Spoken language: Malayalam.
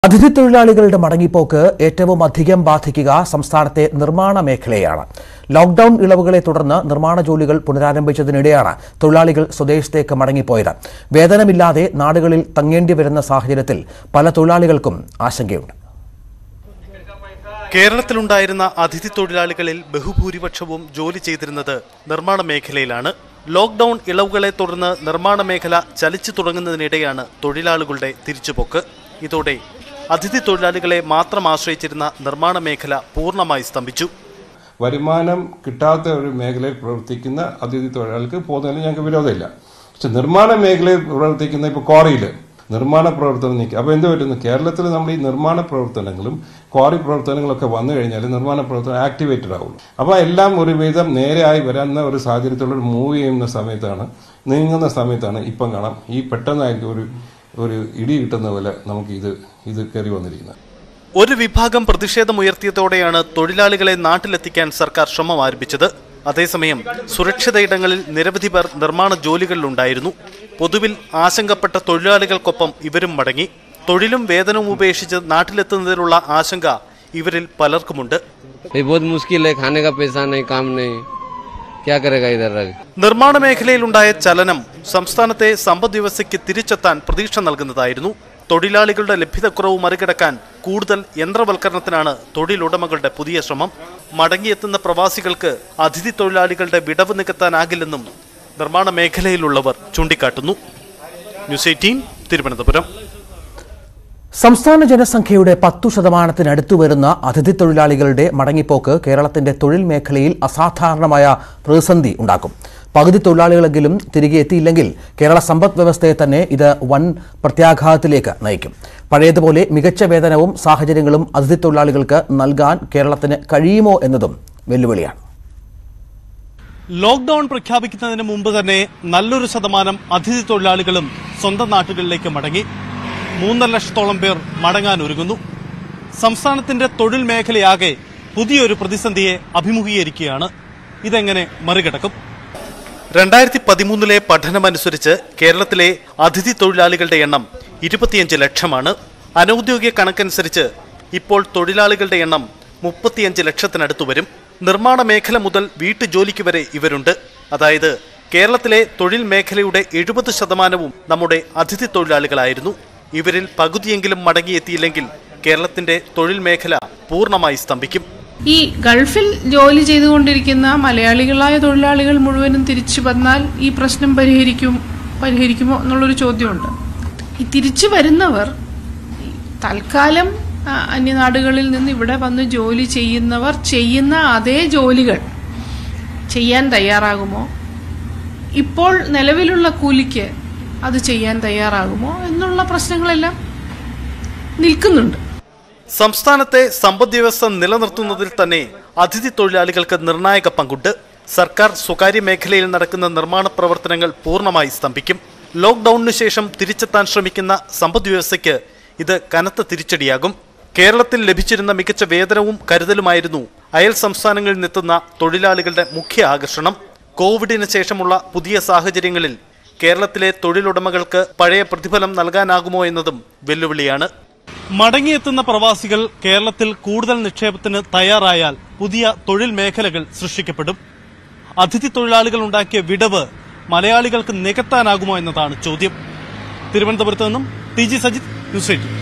അതിഥി തൊഴിലാളികളുടെ മടങ്ങിപ്പോക്ക് ഏറ്റവും അധികം ബാധിക്കുക സംസ്ഥാനത്തെ നിർമ്മാണ മേഖലയാണ് ലോക്ഡൌൺ ഇളവുകളെ തുടർന്ന് നിർമ്മാണ ജോലികൾ പുനരാരംഭിച്ചതിനിടെയാണ് തൊഴിലാളികൾ സ്വദേശത്തേക്ക് മടങ്ങിപ്പോയത് വേതനമില്ലാതെ നാടുകളിൽ തങ്ങേണ്ടി വരുന്ന സാഹചര്യത്തിൽ പല തൊഴിലാളികൾക്കും ആശങ്കയുണ്ട് കേരളത്തിലുണ്ടായിരുന്ന അതിഥി തൊഴിലാളികളിൽ ബഹുഭൂരിപക്ഷവും ജോലി ചെയ്തിരുന്നത് നിർമ്മാണ മേഖലയിലാണ് ലോക്ഡൌൺ ഇളവുകളെ തുടർന്ന് നിർമ്മാണ മേഖല ചലിച്ചു തുടങ്ങുന്നതിനിടെയാണ് തൊഴിലാളികളുടെ തിരിച്ചുപോക്ക് ഇതോടെ അതിഥി തൊഴിലാളികളെ മാത്രം ആശ്രയിച്ചിരുന്ന നിർമ്മാണ മേഖല പൂർണ്ണമായി സ്തംഭിച്ചു വരുമാനം കിട്ടാത്ത ഒരു മേഖലയിൽ പ്രവർത്തിക്കുന്ന അതിഥി തൊഴിലാളികൾക്ക് പോകുന്നതിന് ഞങ്ങൾക്ക് വിരോധമില്ല പക്ഷെ നിർമ്മാണ മേഖലയിൽ പ്രവർത്തിക്കുന്ന ഇപ്പോൾ ക്വാറിയിൽ നിർമ്മാണ പ്രവർത്തനം നീക്കി അപ്പോൾ എന്ത് പറ്റുന്നു കേരളത്തിൽ നമ്മൾ ഈ നിർമ്മാണ പ്രവർത്തനങ്ങളും ക്വാറി പ്രവർത്തനങ്ങളൊക്കെ വന്നു കഴിഞ്ഞാൽ നിർമ്മാണ പ്രവർത്തനം ആക്ടിവേറ്റഡ് ആവുള്ളൂ അപ്പോൾ എല്ലാം ഒരുവിധം നേരെയായി വരുന്ന ഒരു സാഹചര്യത്തിലുള്ള ഒരു മൂവ് ചെയ്യുന്ന സമയത്താണ് നീങ്ങുന്ന സമയത്താണ് ഇപ്പം കാണാം ഈ പെട്ടെന്നായിരിക്കും ഒരു ഒരു ഇടി കിട്ടുന്ന പോലെ നമുക്ക് ഇത് ഇത് കയറി വന്നിരിക്കുന്നത് ഒരു വിഭാഗം പ്രതിഷേധമുയർത്തിയതോടെയാണ് തൊഴിലാളികളെ നാട്ടിലെത്തിക്കാൻ സർക്കാർ ശ്രമം ആരംഭിച്ചത് അതേസമയം സുരക്ഷിത ഇടങ്ങളിൽ നിരവധി പേർ നിർമ്മാണ ജോലികളിലുണ്ടായിരുന്നു പൊതുവിൽ ആശങ്കപ്പെട്ട തൊഴിലാളികൾക്കൊപ്പം ഇവരും മടങ്ങി തൊഴിലും വേതനവും ഉപേക്ഷിച്ച് നാട്ടിലെത്തുന്നതിലുള്ള ആശങ്ക ഇവരിൽ പലർക്കുമുണ്ട് भाई बहुत मुश्किल है खाने का पैसा नहीं काम नहीं क्या करेगा इधर रह നിർമ്മാണ മേഖലയിലുണ്ടായ ചലനം സംസ്ഥാനത്തെ സമ്പദ് വ്യവസ്ഥയ്ക്ക് തിരിച്ചെത്താൻ പ്രതീക്ഷ നൽകുന്നതായിരുന്നു തൊഴിലാളികളുടെ ലഭ്യതക്കുറവ് മറികടക്കാൻ കൂടുതൽ യന്ത്രവൽക്കരണത്തിനാണ് തൊഴിലുടമകളുടെ പുതിയ ശ്രമം മടങ്ങിയെത്തുന്ന പ്രവാസികൾക്ക് അതിഥി തൊഴിലാളികളുടെ വിടവ് നികത്താനാകില്ലെന്നും നിർമ്മാണ മേഖലയിലുള്ളവർ ചൂണ്ടിക്കാട്ടുന്നു ന്യൂസ് എയ്റ്റീൻ തിരുവനന്തപുരം സംസ്ഥാന ജനസംഖ്യയുടെ പത്തു ശതമാനത്തിനടുത്തു വരുന്ന അതിഥി തൊഴിലാളികളുടെ മടങ്ങിപ്പോക്ക് കേരളത്തിന്റെ തൊഴിൽ മേഖലയിൽ അസാധാരണമായ പ്രതിസന്ധി ഉണ്ടാക്കും പകുതി തൊഴിലാളികളെങ്കിലും തിരികെ എത്തിയില്ലെങ്കിൽ കേരള സമ്പദ് വ്യവസ്ഥയെ തന്നെ ഇത് വൻ പ്രത്യാഘാതത്തിലേക്ക് നയിക്കും പഴയതുപോലെ മികച്ച വേതനവും സാഹചര്യങ്ങളും അതിഥി തൊഴിലാളികൾക്ക് നൽകാൻ കേരളത്തിന് കഴിയുമോ എന്നതും വെല്ലുവിളിയാണ് ലോക്ഡൌൺ പ്രഖ്യാപിക്കുന്നതിന് മുമ്പ് തന്നെ നല്ലൊരു ശതമാനം അതിഥി തൊഴിലാളികളും സ്വന്തം നാട്ടുകളിലേക്ക് മടങ്ങി മൂന്നര ലക്ഷത്തോളം പേർ മടങ്ങാൻ ഒരുങ്ങുന്നു സംസ്ഥാനത്തിന്റെ തൊഴിൽ മേഖലയാകെ പുതിയൊരു പ്രതിസന്ധിയെ അഭിമുഖീകരിക്കുകയാണ് ഇതെങ്ങനെ മറികടക്കും രണ്ടായിരത്തി പതിമൂന്നിലെ പഠനമനുസരിച്ച് കേരളത്തിലെ അതിഥി തൊഴിലാളികളുടെ എണ്ണം ഇരുപത്തിയഞ്ച് ലക്ഷമാണ് അനൌദ്യോഗിക കണക്കനുസരിച്ച് ഇപ്പോൾ തൊഴിലാളികളുടെ എണ്ണം മുപ്പത്തിയഞ്ച് ലക്ഷത്തിനടുത്ത് വരും നിർമ്മാണ മേഖല മുതൽ വീട്ടുജോലിക്ക് വരെ ഇവരുണ്ട് അതായത് കേരളത്തിലെ തൊഴിൽ മേഖലയുടെ എഴുപത് ശതമാനവും നമ്മുടെ അതിഥി തൊഴിലാളികളായിരുന്നു ഇവരിൽ പകുതിയെങ്കിലും മടങ്ങിയെത്തിയില്ലെങ്കിൽ കേരളത്തിന്റെ തൊഴിൽ മേഖല പൂർണ്ണമായി സ്തംഭിക്കും ഈ ഗൾഫിൽ ജോലി ചെയ്തുകൊണ്ടിരിക്കുന്ന മലയാളികളായ തൊഴിലാളികൾ മുഴുവനും തിരിച്ചു വന്നാൽ ഈ പ്രശ്നം പരിഹരിക്കും പരിഹരിക്കുമോ എന്നുള്ളൊരു ചോദ്യമുണ്ട് ഈ തിരിച്ചു വരുന്നവർ തൽക്കാലം ആ, അന്യനാടുകളിൽ നിന്ന് ഇവിടെ വന്ന് ജോലി ചെയ്യുന്നവർ ചെയ്യുന്ന അതേ ജോലികൾ ചെയ്യാൻ തയ്യാറാകുമോ ഇപ്പോൾ നിലവിലുള്ള കൂലിക്ക് അത് ചെയ്യാൻ തയ്യാറാകുമോ എന്നുള്ള പ്രശ്നങ്ങളെല്ലാം നിൽക്കുന്നുണ്ട് സംസ്ഥാനത്തെ സമ്പദ് വ്യവസ്ഥ നിലനിർത്തുന്നതിൽ തന്നെ അതിഥി തൊഴിലാളികൾക്ക് നിർണായക പങ്കുണ്ട് സർക്കാർ സ്വകാര്യ മേഖലയിൽ നടക്കുന്ന നിർമ്മാണ പ്രവർത്തനങ്ങൾ പൂർണ്ണമായി സ്തംഭിക്കും ലോക്ഡൌണിന് ശേഷം തിരിച്ചെത്താൻ ശ്രമിക്കുന്ന സമ്പദ് വ്യവസ്ഥയ്ക്ക് ഇത് കനത്ത തിരിച്ചടിയാകും കേരളത്തിൽ ലഭിച്ചിരുന്ന മികച്ച വേതനവും കരുതലുമായിരുന്നു അയൽ സംസ്ഥാനങ്ങളിൽ നിന്നെത്തുന്ന തൊഴിലാളികളുടെ മുഖ്യ ആകർഷണം കോവിഡിന് ശേഷമുള്ള പുതിയ സാഹചര്യങ്ങളിൽ കേരളത്തിലെ തൊഴിലുടമകൾക്ക് പഴയ പ്രതിഫലം നൽകാനാകുമോ എന്നതും വെല്ലുവിളിയാണ് മടങ്ങിയെത്തുന്ന പ്രവാസികൾ കേരളത്തിൽ കൂടുതൽ നിക്ഷേപത്തിന് തയ്യാറായാൽ പുതിയ തൊഴിൽ മേഖലകൾ സൃഷ്ടിക്കപ്പെടും അതിഥി തൊഴിലാളികൾ ഉണ്ടാക്കിയ വിടവ് മലയാളികൾക്ക് നികത്താനാകുമോ എന്നതാണ് ചോദ്യം തിരുവനന്തപുരത്ത് നിന്നും T G Sajith News eighteen